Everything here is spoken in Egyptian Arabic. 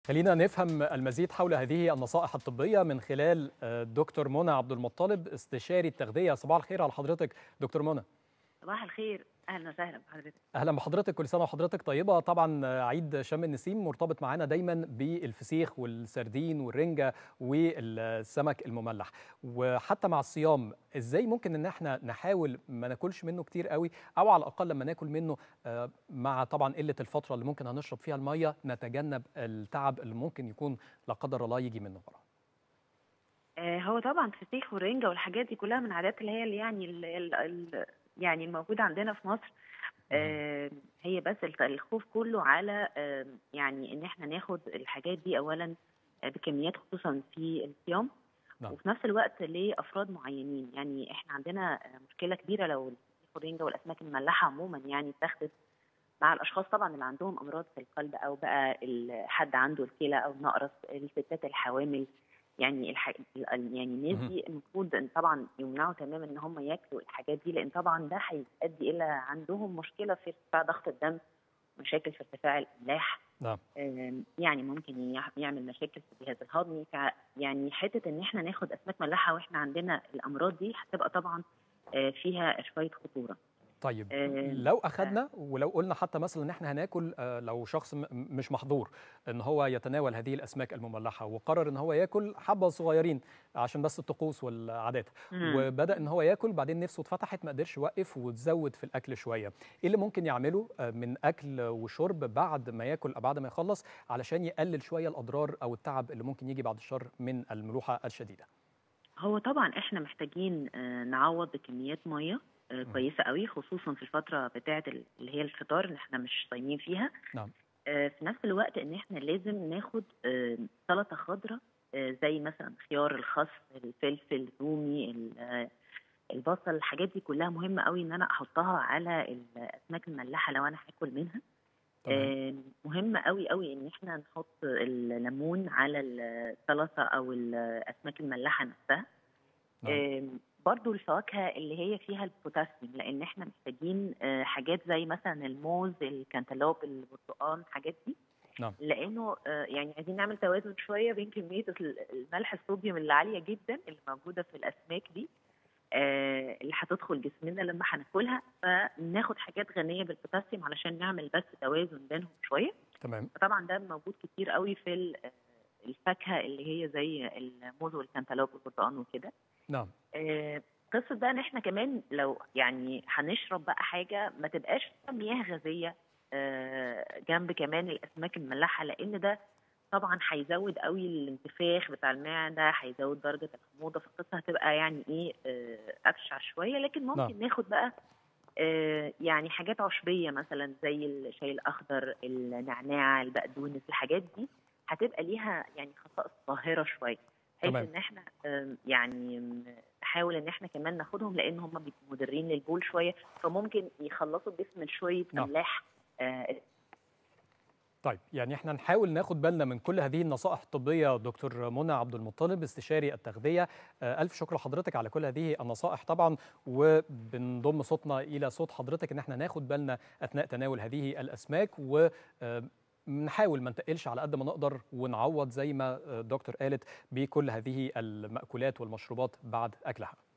خلينا نفهم المزيد حول هذه النصائح الطبية من خلال دكتور منى عبد المطلب استشاري التغذية صباح الخير على حضرتك دكتور منى صباح الخير اهلا وسهلا بحضرتك اهلا بحضرتك كل سنه وحضرتك طيبه طبعا عيد شم النسيم مرتبط معانا دايما بالفسيخ والسردين والرنجه والسمك المملح وحتى مع الصيام ازاي ممكن ان احنا نحاول ما ناكلش منه كتير قوي او على الاقل لما ناكل منه مع طبعا قله الفتره اللي ممكن هنشرب فيها الميه نتجنب التعب اللي ممكن يكون لا قدر الله يجي منه ورا هو طبعا الفسيخ والرنجه والحاجات دي كلها من العادات اللي هي اللي يعني ال ال ال يعني الموجودة عندنا في مصر آه هي بس الخوف كله على آه يعني ان احنا ناخد الحاجات دي اولا بكميات خصوصا في الصيام نعم. وفي نفس الوقت لافراد معينين يعني احنا عندنا مشكله كبيره لو الفسيخ والرنجه والاسماك المملحه عموما يعني اتاخدت مع الاشخاص طبعا اللي عندهم امراض في القلب او بقى حد عنده الكلى او النقرس الستات الحوامل يعني الح... يعني الناس دي المفروض طبعا يمنعوا تماما ان هم ياكلوا الحاجات دي لان طبعا ده هيؤدي الى عندهم مشكله في ارتفاع ضغط الدم مشاكل في ارتفاع الاملاح نعم يعني ممكن يعمل مشاكل في الجهاز الهضمي يعني حته ان احنا ناخد اسماك ملاحه واحنا عندنا الامراض دي هتبقى طبعا فيها شويه خطوره طيب لو اخذنا ولو قلنا حتى مثلا ان احنا هناكل لو شخص مش محظور ان هو يتناول هذه الاسماك المملحه وقرر ان هو ياكل حبه صغيرين عشان بس الطقوس والعادات مم. وبدا ان هو ياكل بعدين نفسه اتفتحت ما قدرش يوقف وتزود في الاكل شويه ايه اللي ممكن يعمله من اكل وشرب بعد ما ياكل بعد ما يخلص علشان يقلل شويه الاضرار او التعب اللي ممكن يجي بعد الشر من الملوحه الشديده هو طبعا احنا محتاجين نعوض بكميات ميه كويسه قوي خصوصا في الفتره بتاعه اللي هي الفطار اللي احنا مش صايمين فيها نعم في نفس الوقت ان احنا لازم ناخد سلطه خضراء زي مثلا خيار الخس الفلفل الرومي البصل الحاجات دي كلها مهمه قوي ان انا احطها على الاسماك المملحه لو انا هاكل منها طبعا. مهم قوي قوي ان احنا نحط الليمون على السلطه او الاسماك المملحه نفسها نعم. برضو الفواكه اللي هي فيها البوتاسيوم لان احنا محتاجين حاجات زي مثلا الموز الكنتالوب البرتقال الحاجات دي نعم. لانه يعني عايزين نعمل توازن شويه بين كميه الملح الصوديوم اللي عاليه جدا اللي موجوده في الاسماك دي اللي هتدخل جسمنا لما هناكلها فناخد حاجات غنيه بالبوتاسيوم علشان نعمل بس توازن بينهم شويه تمام طبعا ده موجود كتير قوي في الفاكهه اللي هي زي الموز والكنتالوب والبرتقال وكده نعم آه قصه بقى ان احنا كمان لو يعني هنشرب بقى حاجه ما تبقاش مياه غازيه آه جنب كمان الاسماك المملحه لان ده طبعا هيزود قوي الانتفاخ بتاع المعده هيزود درجه الحموضه فالقصه هتبقى يعني ايه آه ابشع شويه لكن ممكن نعم. ناخد بقى آه يعني حاجات عشبيه مثلا زي الشاي الاخضر النعناع البقدونس الحاجات دي هتبقى ليها يعني خصائص طاهره شويه بحيث ان احنا يعني نحاول ان احنا كمان ناخدهم لان هم بيبقوا مضرين للبول شويه فممكن يخلصوا الجسم من شويه املاح آه طيب يعني احنا نحاول ناخد بالنا من كل هذه النصائح الطبيه دكتور منى عبد المطلب استشاري التغذيه الف شكر لحضرتك على كل هذه النصائح طبعا وبنضم صوتنا الى صوت حضرتك ان احنا ناخد بالنا اثناء تناول هذه الاسماك و نحاول ما نتقلش على قد ما نقدر ونعوض زي ما دكتور قالت بكل هذه المأكولات والمشروبات بعد أكلها